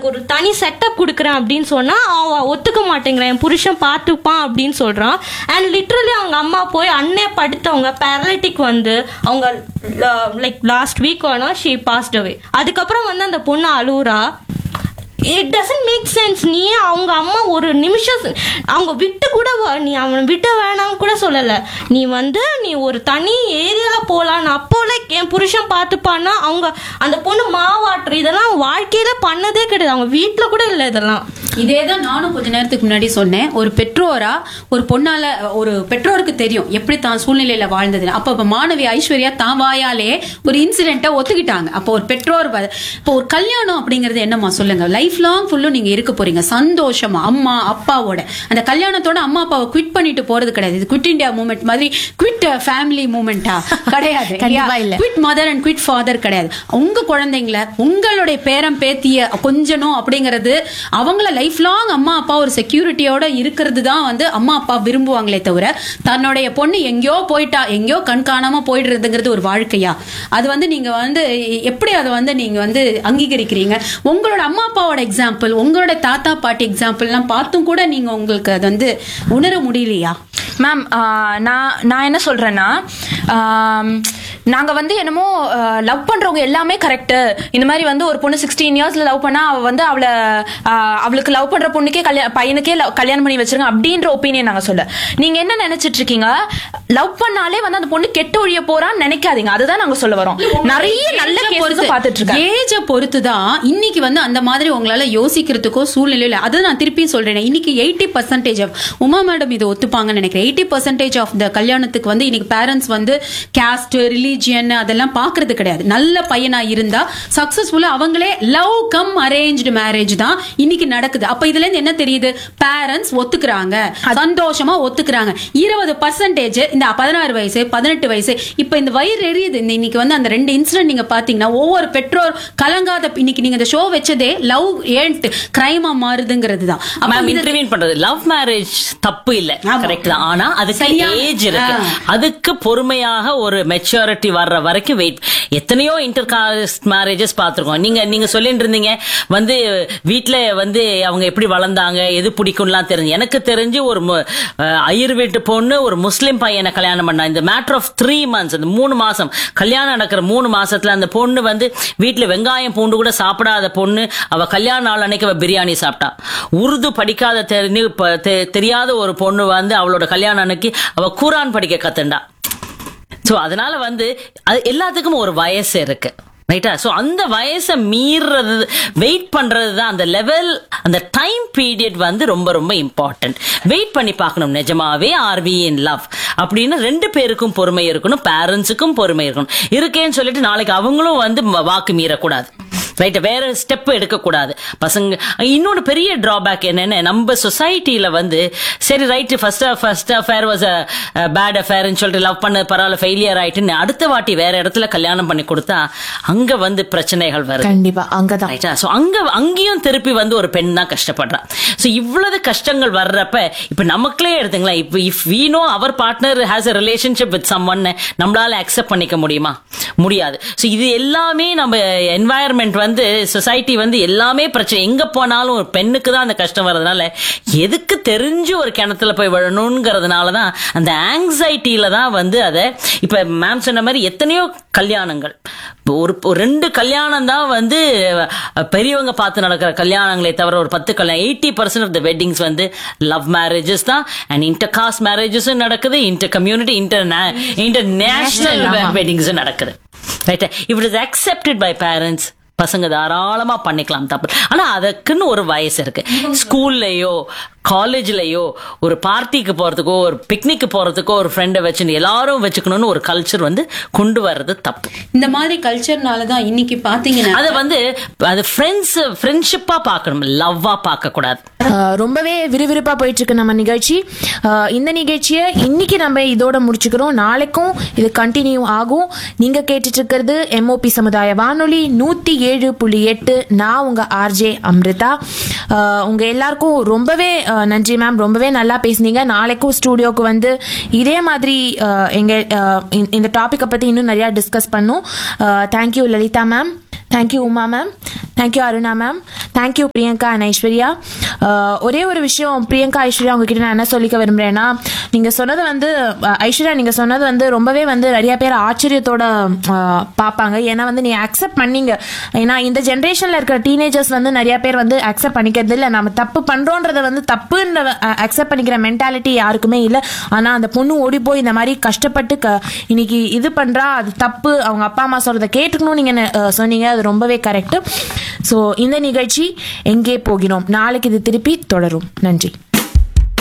உனக்கு ஒரு தனி செட்டப் கொடுக்குறேன் அப்படின்னு சொன்னா அவன் ஒத்துக்க மாட்டேங்கிறான் என் புருஷன் பார்த்துப்பான் அப்படின்னு சொல்றான் அண்ட் லிட்ரலி அவங்க அம்மா போய் அண்ணே படுத்தவங்க பேரலிட்டிக் வந்து அவங்க லைக் லாஸ்ட் வீக் ஆனா ஷீ பாஸ்ட் அவே அதுக்கப்புறம் வந்து அந்த பொண்ணு அழுவுறா இட் டசன்ட் மேக் சென்ஸ் நீ அவங்க அம்மா ஒரு நிமிஷம் ச- அவங்க விட்டு கூட வ- நீ அவனை விட்ட வேணாம் கூட சொல்லல நீ வந்து நீ ஒரு தனி ஏரியால போலாம் அப்போல என் புருஷன் பார்த்துப்பான்னா அவங்க அந்த பொண்ணு மாவாட்டுற இதெல்லாம் வாழ்க்கையில பண்ணதே கிடையாது அவங்க வீட்ல கூட இல்லை இதெல்லாம் இதே தான் நானும் கொஞ்ச நேரத்துக்கு முன்னாடி சொன்னேன் ஒரு பெற்றோரா ஒரு பொண்ணால ஒரு பெற்றோருக்கு தெரியும் எப்படி தான் சூழ்நிலையில வாழ்ந்ததுன்னு அப்ப இப்ப மாணவி ஐஸ்வர்யா தான் வாயாலே ஒரு இன்சிடென்ட்டை ஒத்துக்கிட்டாங்க அப்போ ஒரு பெற்றோர் வ- இப்போ ஒரு கல்யாணம் அப்படிங்கறது என்னம்மா சொல்லுங்க லைஃப் லாங் ஃபுல்லும் நீங்க இருக்க போறீங்க சந்தோஷமா அம்மா அப்பாவோட அந்த கல்யாணத்தோட அம்மா அப்பாவை குவிட் பண்ணிட்டு போறது கிடையாது இது குவிட் இந்தியா மூமெண்ட் மாதிரி குவிட் ஃபேமிலி மூமெண்டா கிடையாது கண்டிப்பா இல்ல. Quit mother and quit father கிடையாது உங்க குழந்தைங்கள உங்களுடைய பேரம் பேத்திய கொஞ்சணும் அப்படிங்கிறது அவங்கள லைஃப் லாங் அம்மா அப்பா ஒரு செக்யூரிட்டியோட இருக்கிறது தான் வந்து அம்மா அப்பா விரும்புவாங்களே தவிர தன்னுடைய பொண்ணு எங்கேயோ போயிட்டா எங்கேயோ கண் காணாம போயிடுறதுங்கிறது ஒரு வாழ்க்கையா அது வந்து நீங்க வந்து எப்படி அதை வந்து நீங்க வந்து அங்கீகரிக்கிறீங்க உங்களோட அம்மா அப்பாவோட எக்ஸாம்பிள் உங்களோட தாத்தா பாட்டி எக்ஸாம்பிள்லாம் பார்த்தும் கூட நீங்க உங்களுக்கு அது வந்து உணர முடியலையா மேம் நான் நான் என்ன சொல்றேன்னா ஆம், நாங்க வந்து என்னமோ லவ் பண்றவங்க எல்லாமே கரெக்ட் இந்த மாதிரி வந்து ஒரு பொண்ணு சிக்ஸ்டீன் இயர்ஸ்ல லவ் பண்ணா அவ வந்து அவளை ஆ, அவளுக்கு லவ் பண்ற பொண்ணுக்கே கல்யாணம் பையனுக்கே love- கல்யாணம் பண்ணி வச்சிருங்க அப்படின்ற ஒப்பீனியன் நாங்க சொல்ல நீங்க என்ன நினைச்சிட்டு இருக்கீங்க லவ் பண்ணாலே வந்து அந்த பொண்ணு கெட்டு ஒழிய போறான்னு நினைக்காதீங்க அதுதான் நாங்க சொல்ல வரோம் நிறைய நல்ல கேசஸ் பார்த்துட்டு இருக்கேன் ஏஜ பொறுத்து தான் இன்னைக்கு வந்து அந்த மாதிரி உங்களால யோசிக்கிறதுக்கோ சூழ்நிலை இல்லை அது நான் திருப்பியும் சொல்றேன் இன்னைக்கு eighty percentage of Uma madam இது ஒத்துப்பாங்கன்னு நினைக்கிறேன் எயிட்டி பர்சன்டேஜ் ஆஃப் த கல்யாணத்துக்கு வந்து இன்னைக்கு பேரண்ட்ஸ் வந்து கேஸ்ட் ரிலீஜியன் அதெல்லாம் பாக்குறது கிடையாது நல்ல பையனா இருந்தா சக்சஸ்ஃபுல்லா அவங்களே லவ் கம் அரேஞ்ச்டு மேரேஜ் தான் இன்னைக்கு நடக்குது அப்ப இதுல இருந்து என்ன தெரியுது பேரண்ட்ஸ் ஒத்துக்கிறாங்க சந்தோஷமா ஒத்துக்கிறாங்க இருபது பர்சன்டேஜ் இந்த பதினாறு வயசு பதினெட்டு வயசு இப்ப இந்த வயிறு எரியுது இந்த இன்னைக்கு வந்து அந்த ரெண்டு இன்சிடென்ட் நீங்க பாத்தீங்கன்னா ஒவ்வொரு பெற்றோர் கலங்காத இன்னைக்கு நீங்க இந்த ஷோ வச்சதே லவ் ஏன் கிரைமா மாறுதுங்கிறது தான் அப்ப மேம் இது- இன்டர்வியூ பண்றது லவ் மேரேஜ் தப்பு இல்ல ஆமா. கரெக்ட் தான் ஆனா அதுக்கு சரியா? ஏஜ் இருக்கு ஆ. அதுக்கு பொறுமையாக ஒரு மெச்சூரிட்டி வர்ற வரைக்கும் வெயிட் எத்தனையோ இன்டர் காஸ்ட் மேரேஜஸ் பார்த்திருக்கோம் நீங்க நீங்க சொல்லிட்டு இருந்தீங்க வந்து வீட்ல வந்து அவங்க எப்படி வளர்ந்தாங்க எது பிடிக்கும்லாம் தெரிஞ்சு எனக்கு தெரிஞ்சு ஒரு மு- அஹ், ஐயர் வீட்டு பொண்ணு ஒரு முஸ்லிம் பையனை கல்யாணம் பண்ணா இந்த மேட்டர் ஆஃப் த்ரீ மந்த்ஸ் அந்த மூணு மாசம் கல்யாணம் நடக்கிற மூணு மாசத்துல அந்த பொண்ணு வந்து வீட்ல வெங்காயம் பூண்டு கூட சாப்பிடாத பொண்ணு அவ கல்யாண நாள் அன்னைக்கு அவ பிரியாணி சாப்பிட்டா உருது படிக்காத தெரிஞ்சு ப- தெ- தெரியாத ஒரு பொண்ணு வந்து அவளோட கல்யாணம் அன்னைக்கு அவ குரான் படிக்க கத்துண்டா சோ அதனால வந்து அது எல்லாத்துக்கும் ஒரு வயசு இருக்கு ரைட்டா சோ அந்த வயசை மீறது வெயிட் பண்றது தான் அந்த லெவல் அந்த டைம் பீரியட் வந்து ரொம்ப ரொம்ப இம்பார்ட்டன்ட் வெயிட் பண்ணி பார்க்கணும் நிஜமாவே ஆர் வி இன் லவ் அப்படின்னு ரெண்டு பேருக்கும் பொறுமை இருக்கணும் பேரண்ட்ஸுக்கும் பொறுமை இருக்கணும் இருக்கேன்னு சொல்லிட்டு நாளைக்கு அவங்களும் வந்து ம- வாக்கு மீறக்கூடாது ரைட் வேற ஸ்டெப் எடுக்கக்கூடாது பசங்க இன்னொன்று பெரிய டிராபேக் என்னன்னு நம்ம சொசைட்டில வந்து சரி right first first affair was a bad அஃபேர்னு சொல்லிட்டு லவ் பண்ண பரவாயில்ல ஃபெயிலியர் ஆயிட்டுன்னு அடுத்த வாட்டி வேற இடத்துல கல்யாணம் பண்ணி கொடுத்தா அங்க வந்து பிரச்சனைகள் வருது கண்டிப்பா அங்கதான் ரைட்டா சோ அங்க அங்கேயும் திருப்பி வந்து ஒரு பெண் தான் கஷ்டப்படுறா சோ இவ்வளவு கஷ்டங்கள் வர்றப்ப இப்ப நமக்குள்ளே எடுத்துங்களேன் இப்ப இஃப் we know அவர் partner has a relationship with someone நம்மளால அக்செப்ட் பண்ணிக்க முடியுமா முடியாது சோ இது எல்லாமே நம்ம என்வாயர்மெண்ட் வந்து சொசைட்டி வந்து எல்லாமே பிரச்சனை எங்க போனாலும் ஒரு பெண்ணுக்கு தான் அந்த கஷ்டம் வர்றதுனால எதுக்கு தெரிஞ்சு ஒரு கிணத்துல போய் விழணுங்கிறதுனால தான் அந்த ஆங்ஸைட்டியில தான் வந்து அதை இப்ப மேம் சொன்ன மாதிரி எத்தனையோ கல்யாணங்கள் இப்போ ஒரு ஒரு ரெண்டு கல்யாணம் தான் வந்து அஹ், பெரியவங்க பார்த்து நடக்கிற கல்யாணங்களே தவிர ஒரு பத்து கல்யாணம் eighty percent of the weddings வந்து லவ் மேரேஜஸ் தான் அண்ட் இன்டர் காஸ்ட் மேரேஜஸும் நடக்குது inter community inter international வெட்டிங்ஸும் நடக்குது right if it is accepted by parents பசங்க தாராளமா பண்ணிக்கலாம் தப்பு ஆனா அதுக்குன்னு ஒரு வயசு இருக்கு ஸ்கூல்லயோ காலேஜ்லயோ ஒரு பார்ட்டிக்கு போறதுக்கோ ஒரு பிக்னிக் போறதுக்கோ ஒரு ஃப்ரெண்டை வச்சுன்னு எல்லாரும் வச்சுக்கணும்னு ஒரு கல்ச்சர் வந்து கொண்டு வர்றது தப்பு இந்த மாதிரி கல்ச்சர்னால தான் இன்னைக்கு பாத்தீங்கன்னா அது வந்து அது ஃப்ரெண்ட்ஸ் ஃப்ரெண்ட்ஷிப்பா பார்க்கணும் லவ்வா பார்க்க கூடாது ஆஹ் ரொம்பவே விறுவிறுப்பா போயிட்டு இருக்கு நம்ம நிகழ்ச்சி ஆஹ் இந்த நிகழ்ச்சியை இன்னைக்கு நம்ம இதோட முடிச்சுக்கிறோம் நாளைக்கும் இது கண்டினியூ ஆகும் நீங்க கேட்டுட்டு இருக்கிறது எம்ஓபி சமுதாய வானொலி நூத்தி ஏழு புள்ளி எட்டு நான் உங்க ஆர்ஜே அம்ரிதா ஆஹ் உங்க எல்லாருக்கும் ரொம்பவே ஆஹ் நன்றி மேம் ரொம்பவே நல்லா பேசுனீங்க நாளைக்கும் ஸ்டூடியோக்கு வந்து இதே மாதிரி ஆஹ் எங்க ஆஹ் இந்த- இந்த டாபிக்கை பத்தி இன்னும் நிறைய டிஸ்கஸ் பண்ணும் thank you Lalitha ma'am thank you Uma ma'am thank you Aruna ma'am thank you Priyanka and Aishwarya அஹ், ஒரே ஒரு விஷயம் பிரியங்கா ஐஸ்வர்யா உங்ககிட்ட நான் என்ன சொல்லிக்க விரும்புகிறேன்னா நீங்கள் சொன்னது வந்து அஹ், ஐஸ்வர்யா நீங்கள் சொன்னது வந்து ரொம்பவே வந்து நிறைய பேர் ஆச்சரியத்தோட அஹ், பார்ப்பாங்க ஏன்னா வந்து நீ அக்செப்ட் பண்ணீங்க ஏன்னா இந்த ஜென்ரேஷனில் இருக்கிற டீனேஜர்ஸ் வந்து நிறைய பேர் வந்து அக்செப்ட் பண்ணிக்கிறது இல்லை நம்ம தப்பு பண்ணுறோன்றத வந்து தப்புன்ற அக்செப்ட் பண்ணிக்கிற மென்டாலிட்டி யாருக்குமே இல்லை ஆனால் அந்த பொண்ணு ஓடி போய் இந்த மாதிரி கஷ்டப்பட்டு க இன்னைக்கு இது பண்ணுறா அது தப்பு அவங்க அப்பா அம்மா சொல்கிறத கேட்டுக்கணும் நீங்கள் சொன்னீங்க அது ரொம்பவே கரெக்டு ஸோ இந்த நிகழ்ச்சி எங்கே போகிறோம் நாளைக்கு இது திருப்பி தொடரும் நன்றி